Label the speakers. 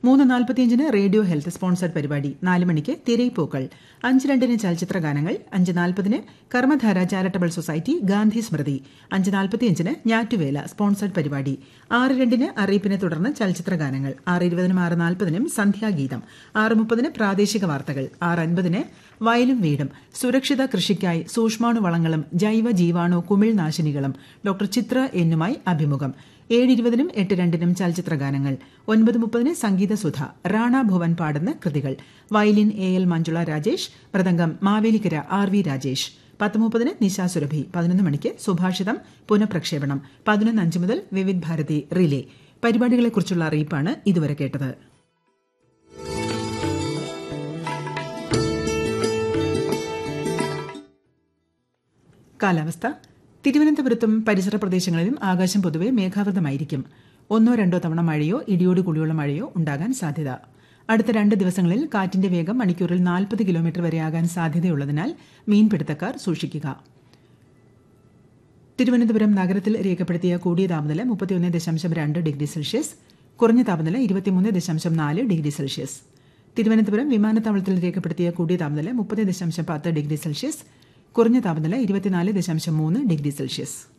Speaker 1: മൂന്ന് നാൽപ്പത്തിയഞ്ചിന് radio health sponsored പരിപാടി നാല് മണിക്ക് തിരയിപ്പൂക്കൾ അഞ്ച് രണ്ടിന് ചലച്ചിത്ര ഗാനങ്ങൾ അഞ്ച് നാൽപ്പതിന് കർമ്മധാര ചാരിറ്റബിൾ സൊസൈറ്റി ഗാന്ധി സ്മൃതി അഞ്ച് നാൽപ്പത്തിയഞ്ചിന് ഞാറ്റുവേല സ്പോൺസർഡ് പരിപാടി ആറ് രണ്ടിന് അറിയിപ്പിനെ തുടർന്ന് ചലച്ചിത്ര ഗാനങ്ങൾ ആറ് ഇരുപതിനും ആറ് നാൽപ്പതിനും സന്ധ്യാഗീതം ആറ് മുപ്പതിന് പ്രാദേശിക വാർത്തകൾ ആറ് അൻപതിന് വയലും വീടും സുരക്ഷിത കൃഷിക്കായി സൂക്ഷ്മാണു വളങ്ങളും ജൈവ ജീവാണു കുമിൾനാശിനികളും ഡോക്ടർ ചിത്ര എന്നുമായി അഭിമുഖം ഏഴ് ഇരുപതിനും എട്ട് രണ്ടിനും ചലച്ചിത്ര ഗാനങ്ങൾ ഒൻപത് മുപ്പതിന് സംഗീത സുധ റാണ ഭുവൻ പാടുന്ന കൃതികൾ violin A L Manjula Rajesh mridangam Mavelikkara R V Rajesh പത്ത് മുപ്പതിന് നിശാ സുരഭി പതിനൊന്ന് മണിക്ക് സുഭാഷിതം പുനഃപ്രക്ഷേപണം പതിനൊന്ന് അഞ്ച് മുതൽ വിവിധ് ഭാരതി റിലേ പരിപാടികളെക്കുറിച്ചുള്ള അറിയിപ്പാണ് ഇതുവരെ കേട്ടത് കാലാവസ്ഥ തിരുവനന്തപുരത്തും പരിസര പ്രദേശങ്ങളിലും ആകാശം പൊതുവെ മേഘാവൃതമായിരിക്കും ഒന്നോ രണ്ടോ തവണ മഴയോ ഇടിയോട് കൂടിയുള്ള മഴയോ ഉണ്ടാകാൻ സാധ്യത അടുത്ത രണ്ട് ദിവസങ്ങളിൽ കാറ്റിന്റെ വേഗം മണിക്കൂറിൽ നാൽപ്പത് കിലോമീറ്റർ വരെ ആകാൻ സാധ്യതയുള്ളതിനാൽ മീൻപിടുത്തക്കാർ സൂക്ഷിക്കുക തിരുവനന്തപുരം നഗരത്തിൽ രേഖപ്പെടുത്തിയ കൂടിയ താപനില മുപ്പത്തിയൊന്ന് ദശാംശം രണ്ട് ഡിഗ്രി സെൽഷ്യസ് കുറഞ്ഞ താപനില ഇരുപത്തിമൂന്ന് ദശാംശം നാല് ഡിഗ്രി സെൽഷ്യസ് തിരുവനന്തപുരം വിമാനത്താവളത്തിൽ രേഖപ്പെടുത്തിയ കൂടിയ താപനില മുപ്പത് ദശാംശം പത്ത് ഡിഗ്രി സെൽഷ്യസ് കുറഞ്ഞ താപനില ഇരുപത്തിനാല് ദശാംശം മൂന്ന് ഡിഗ്രി സെൽഷ്യസ്